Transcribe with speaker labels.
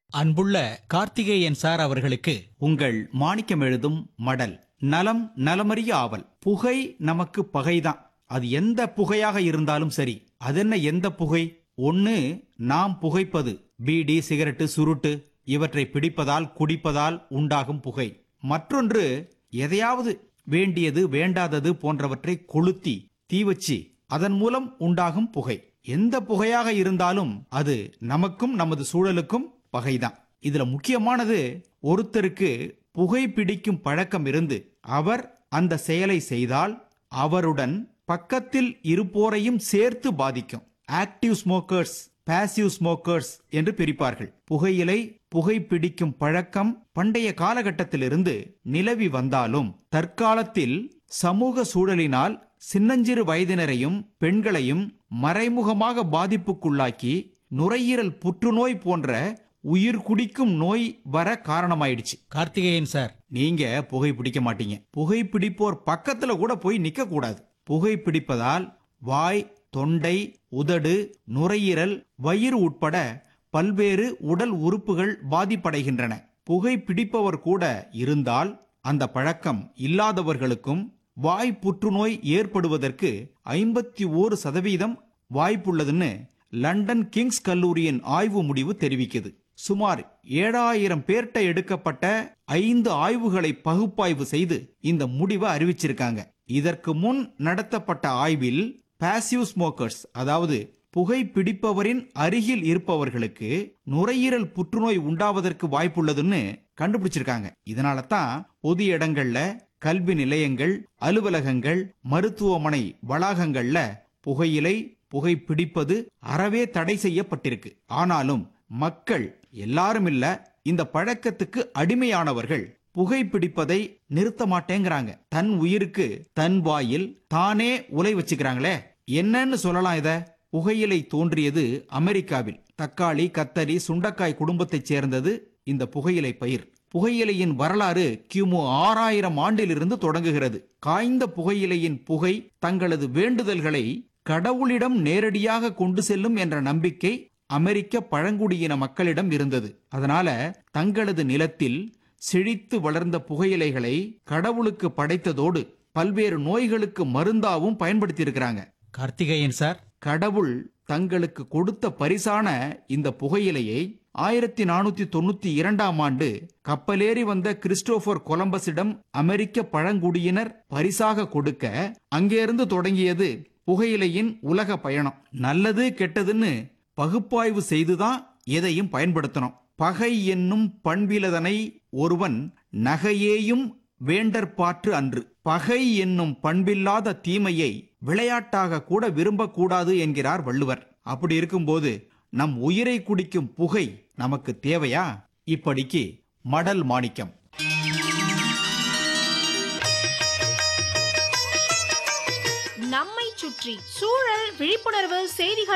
Speaker 1: அன்புள்ள கார்த்திகேயன் சார் அவர்களுக்கு
Speaker 2: உங்கள் மாணிக்கம் எழுதும் மடல் நலம் நலமறிய ஆவல் புகை நமக்கு பகைதான் அது எந்த புகையாக இருந்தாலும் சரி அதென்ன எந்த புகை ஒன்னு நாம் புகைப்பது பீடி சிகரெட்டு சுருட்டு இவற்றை பிடிப்பதால் குடிப்பதால் உண்டாகும் புகை மற்றொன்று எதையாவது வேண்டியது வேண்டாதது போன்றவற்றை கொளுத்தி தீ வச்சு அதன் மூலம் உண்டாகும் புகை எந்த புகையாக இருந்தாலும் அது நமக்கும் நமது சூழலுக்கும் பகைதான் இதுல முக்கியமானது ஒருத்தருக்கு புகை பிடிக்கும் பழக்கம் இருந்து அவர் அந்த செயலை செய்தால் அவருடன் பக்கத்தில் இருப்போரையும் சேர்த்து பாதிக்கும் ஆக்டிவ் ஸ்மோக்கர்ஸ் பாசிவ் ஸ்மோக்கர்ஸ் என்று பிரிப்பார்கள் புகையிலை புகைப்பிடிக்கும் பழக்கம் பண்டைய காலகட்டத்திலிருந்து நிலவி வந்தாலும் தற்காலத்தில் சமூக சூழலினால் சின்னஞ்சிறு வயதினரையும் பெண்களையும் மறைமுகமாக பாதிப்புக்குள்ளாக்கி நுரையீரல் புற்றுநோய் போன்ற உயிர் குடிக்கும் நோய் வர காரணமாயிடுச்சு
Speaker 1: கார்த்திகேயன் சார்
Speaker 2: நீங்க புகை பிடிக்க மாட்டீங்க புகை பிடிப்போர் பக்கத்துல கூட போய் நிக்க கூடாது புகை பிடிப்பதால் வாய் தொண்டை உதடு நுரையீரல் வயிறு உட்பட பல்வேறு உடல் உறுப்புகள் பாதிப்படைகின்றன புகை பிடிப்பவர் கூட இருந்தால் அந்த பழக்கம் இல்லாதவர்களுக்கும் வாய் புற்றுநோய் ஏற்படுவதற்கு ஐம்பத்தி ஓரு சதவீதம் வாய்ப்புள்ளதுன்னு லண்டன் கிங்ஸ் கல்லூரியின் ஆய்வு முடிவு தெரிவிக்குது சுமார் ஏழாயிரம் பேர்ட்ட எடுக்கப்பட்ட ஐந்து ஆய்வுகளை பகுப்பாய்வு செய்து இந்த முடிவை அறிவிச்சிருக்காங்க இதற்கு முன் நடத்தப்பட்ட ஆய்வில் பாசிவ் ஸ்மோக்கர்ஸ் அதாவது புகை பிடிப்பவரின் அருகில் இருப்பவர்களுக்கு நுரையீரல் புற்றுநோய் உண்டாவதற்கு வாய்ப்புள்ளதுன்னு கண்டுபிடிச்சிருக்காங்க இதனால தான் பொது இடங்கள்ல கல்வி நிலையங்கள் அலுவலகங்கள் மருத்துவமனை வளாகங்கள்ல புகையிலை புகை பிடிப்பது அறவே தடை செய்யப்பட்டிருக்கு ஆனாலும் மக்கள் எல்லாரும் இல்ல இந்த பழக்கத்துக்கு அடிமையானவர்கள் புகை பிடிப்பதை நிறுத்த மாட்டேங்கிறாங்க தன் உயிருக்கு தன் வாயில் தானே உலை வச்சுக்கிறாங்களே என்னன்னு சொல்லலாம் இத புகையிலை தோன்றியது அமெரிக்காவில் தக்காளி கத்தரி சுண்டக்காய் குடும்பத்தைச் சேர்ந்தது இந்த புகையிலை பயிர் புகையிலையின் வரலாறு கிமு ஆறாயிரம் ஆண்டிலிருந்து தொடங்குகிறது காய்ந்த புகையிலையின் புகை தங்களது வேண்டுதல்களை கடவுளிடம் நேரடியாக கொண்டு செல்லும் என்ற நம்பிக்கை அமெரிக்க பழங்குடியின மக்களிடம் இருந்தது அதனால தங்களது நிலத்தில் செழித்து வளர்ந்த புகையிலைகளை கடவுளுக்கு படைத்ததோடு பல்வேறு நோய்களுக்கு மருந்தாவும் பயன்படுத்தியிருக்கிறாங்க
Speaker 1: கார்த்திகேயன் சார்
Speaker 2: கடவுள் தங்களுக்கு கொடுத்த பரிசான இந்த புகையிலையை ஆயிரத்தி நானூத்தி தொண்ணூத்தி இரண்டாம் ஆண்டு கப்பலேறி வந்த கிறிஸ்டோபர் கொலம்பஸிடம் அமெரிக்க பழங்குடியினர் பரிசாக கொடுக்க அங்கேருந்து தொடங்கியது புகையிலையின் உலக பயணம் நல்லது கெட்டதுன்னு பகுப்பாய்வு செய்துதான் எதையும் பயன்படுத்தணும் பகை என்னும் பண்பிலதனை ஒருவன் நகையேயும் வேண்டற்பாற்று அன்று பகை என்னும் பண்பில்லாத தீமையை விளையாட்டாக கூட விரும்பக்கூடாது என்கிறார் வள்ளுவர் அப்படி இருக்கும்போது நம் உயிரை குடிக்கும் புகை நமக்கு தேவையா இப்படிக்கு மடல் மாணிக்கம்
Speaker 3: நம்மை சுற்றி சூழல் விழிப்புணர்வு செய்திகள்